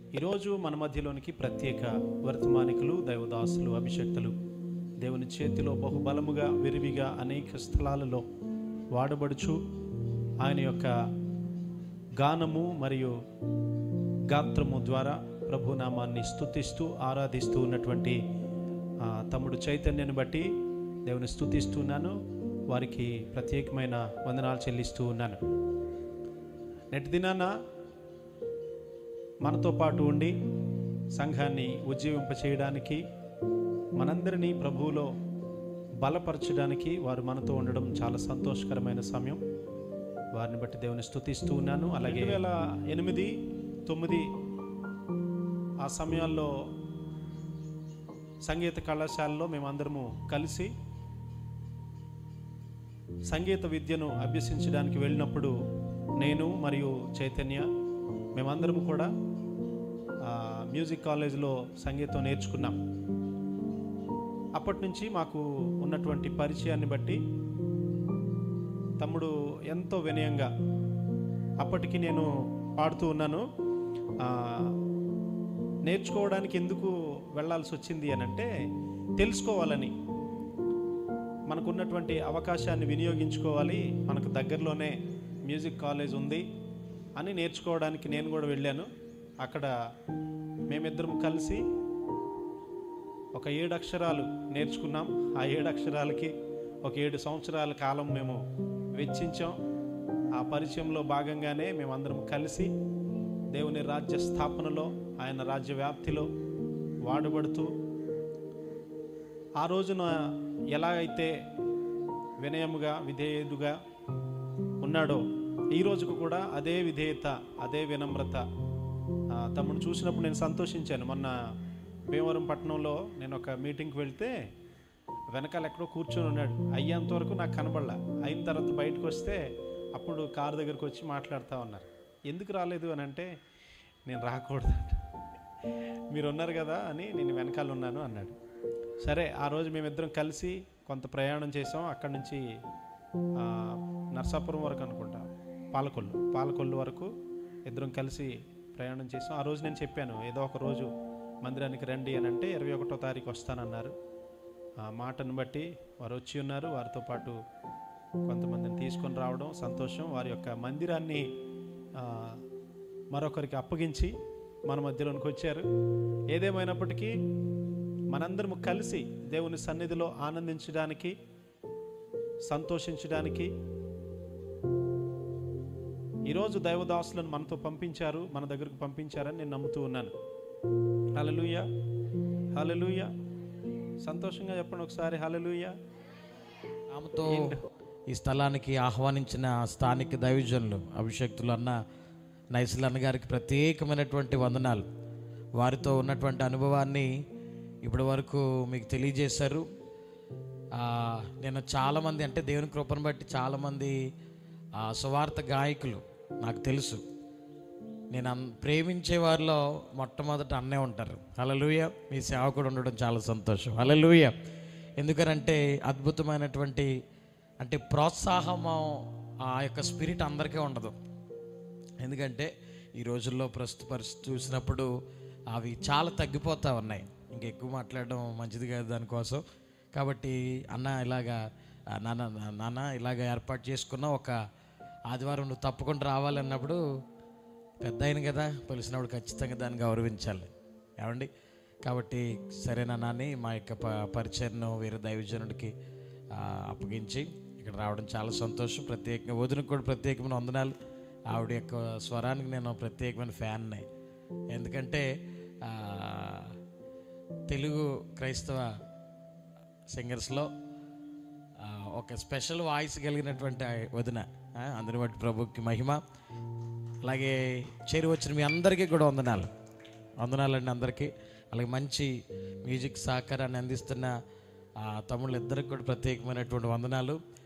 ఈరోజు మన మధ్యలోనికి ప్రత్యేక వర్తమానికులు దైవదాసులు అభిషక్తులు దేవుని చేతిలో బహుబలముగా విరివిగా అనేక స్థలాలలో వాడబడుచు ఆయన యొక్క గానము మరియు గాత్రము ద్వారా ప్రభునామాన్ని స్తుతిస్తూ ఆరాధిస్తూ ఉన్నటువంటి ఆ, తమ్ముడు చైతన్యాన్ని బట్టి దేవుని స్తుతిస్తున్నాను వారికి ప్రత్యేకమైన వందనాలు చెల్లిస్తూ ఉన్నాను నేటి దినాన మనతో పాటు ఉండి సంఘాన్ని ఉజ్జీవింపచేయడానికి మనందరినీ ప్రభువులో బలపరచడానికి వారు మనతో ఉండడం చాలా సంతోషకరమైన సమయం వారిని బట్టి దేవుని స్తుతిస్తూ ఉన్నాను అలాగే వేల ఎనిమిది తొమ్మిది ఆ సమయాల్లో సంగీత కళాశాలలో మేమందరము కలిసి సంగీత విద్యను అభ్యసించడానికి వెళ్ళినప్పుడు నేను మరియు చైతన్య మేమందరం కూడా ఆ, మ్యూజిక్ కాలేజ్లో సంగీతం నేర్చుకున్నాం అప్పటి నుంచి మాకు ఉన్నటువంటి పరిచయాన్ని బట్టి తమ్ముడు ఎంతో వినయంగా అప్పటికి నేను పాడుతూ ఉన్నాను ఆ, నేర్చుకోవడానికి ఎందుకు వెళ్ళాల్సి వచ్చింది అని అంటే తెలుసుకోవాలని మనకున్నటువంటి అవకాశాన్ని వినియోగించుకోవాలి మనకు దగ్గరలోనే మ్యూజిక్ కాలేజ్ ఉంది అని నేర్చుకోవడానికి నేను కూడా వెళ్ళాను అక్కడ మేమిద్దరం కలిసి ఒక ఏడు అక్షరాలు నేర్చుకున్నాం ఆ ఏడు అక్షరాలకి ఒక ఏడు సంవత్సరాల కాలం మేము వెచ్చించాం ఆ పరిచయంలో భాగంగానే మేమందరం కలిసి దేవుని రాజ్య స్థాపనలో ఆయన రాజ్య వ్యాప్తిలో వాడబడుతూ ఆ రోజున ఎలా అయితే వినయముగా విధేయుడుగా ఉన్నాడో ఈ రోజుకు కూడా అదే విధేయత అదే వినమ్రత ఆ, తమ్ముడు చూసినప్పుడు నేను సంతోషించాను మొన్న భీమవరం పట్టణంలో నేను ఒక మీటింగ్కి వెళ్తే వెనకాల ఎక్కడో కూర్చొని ఉన్నాడు అయ్యేంత వరకు నాకు కనబడలా అయిన తర్వాత బయటకు వస్తే అప్పుడు కారు దగ్గరకు వచ్చి మాట్లాడుతూ ఉన్నారు ఎందుకు రాలేదు అని అంటే నేను రాకూడదు మీరు ఉన్నారు కదా అని నేను వెనకాల ఉన్నాను అన్నాడు సరే ఆ రోజు మేమిద్దరం కలిసి కొంత ప్రయాణం చేసాం అక్కడి నుంచి ఆ, నర్సాపురం వరకు అనుకుంటా పాలకొల్లు పాలకొల్లు వరకు ఇద్దరం కలిసి ప్రయాణం చేసాం ఆ రోజు నేను చెప్పాను ఏదో ఒక రోజు మందిరానికి రండి అని అంటే ఇరవై ఒకటో తారీఖు వస్తానన్నారు ఆ మాటను బట్టి వారు వచ్చి ఉన్నారు వారితో పాటు కొంతమందిని తీసుకొని రావడం సంతోషం వారి యొక్క మందిరాన్ని ఆ, మరొకరికి అప్పగించి మన మధ్యలోనికి వచ్చారు ఏదేమైనప్పటికీ మనందరం కలిసి దేవుని సన్నిధిలో ఆనందించడానికి సంతోషించడానికి ఈరోజు దైవదాసులను మనతో పంపించారు మన దగ్గరకు పంపించారని నేను నమ్ముతూ ఉన్నాను హలలుయ హలలుయ సంతోషంగా చెప్పండి ఒకసారి హలలుయ ఆమెతో ఈ స్థలానికి ఆహ్వానించిన స్థానిక దైవజనులు అభిషక్తులు అన్న నైసులు అన్న గారికి ప్రత్యేకమైనటువంటి వందనాలు వారితో ఉన్నటువంటి అనుభవాన్ని ఇప్పటి వరకు మీకు తెలియజేశారు ఆ, నేను చాలామంది అంటే దేవుని కృపను బట్టి చాలామంది ఆ, సువార్త గాయకులు నాకు తెలుసు నేను అన్ ప్రేమించే వారిలో మొట్టమొదట అన్నే ఉంటారు హలలుయ మీ సేవకుడు ఉండడం చాలా సంతోషం హలలుయ ఎందుకనంటే అద్భుతమైనటువంటి అంటే ప్రోత్సాహము ఆ యొక్క స్పిరిట్ అందరికీ ఉండదు ఎందుకంటే ఈ రోజుల్లో ప్రస్తుత పరిస్థితి చూసినప్పుడు అవి చాలా తగ్గిపోతూ ఉన్నాయి ఇంకెక్కువ మాట్లాడడం మంచిది కాదు దానికోసం కాబట్టి అన్న ఇలాగా ఆ, నాన్న నా- నాన్న ఇలాగ ఏర్పాటు చేసుకున్న ఒక ఆదివారం నువ్వు తప్పకుండా రావాలన్నప్పుడు పెద్ద అయిన కదా పిలిచినప్పుడు ఖచ్చితంగా దాన్ని గౌరవించాలి ఏమండి కాబట్టి సరేనా నాని మా యొక్క ప పరిచయను వేరే దైవజనుడికి ఆ, అప్పగించి ఇక్కడ రావడం చాలా సంతోషం ప్రత్యేకంగా వదినకు కూడా ప్రత్యేకమైన వందనాలు ఆవిడ యొక్క స్వరానికి నేను ప్రత్యేకమైన ఫ్యాన్ని ఎందుకంటే ఆ, తెలుగు క్రైస్తవ సింగర్స్లో ఆ, ఒక స్పెషల్ వాయిస్ కలిగినటువంటి ఆ వదిన ఆ, అందరి బట్టి ప్రభుకి మహిమ అలాగే చేరి వచ్చిన మీ అందరికీ కూడా వందనాలు వందనాలండి అందరికీ అలాగే మంచి మ్యూజిక్ సహకారాన్ని అందిస్తున్న ఆ తమ్ముళ్ళు ఇద్దరికి కూడా ప్రత్యేకమైనటువంటి వందనాలు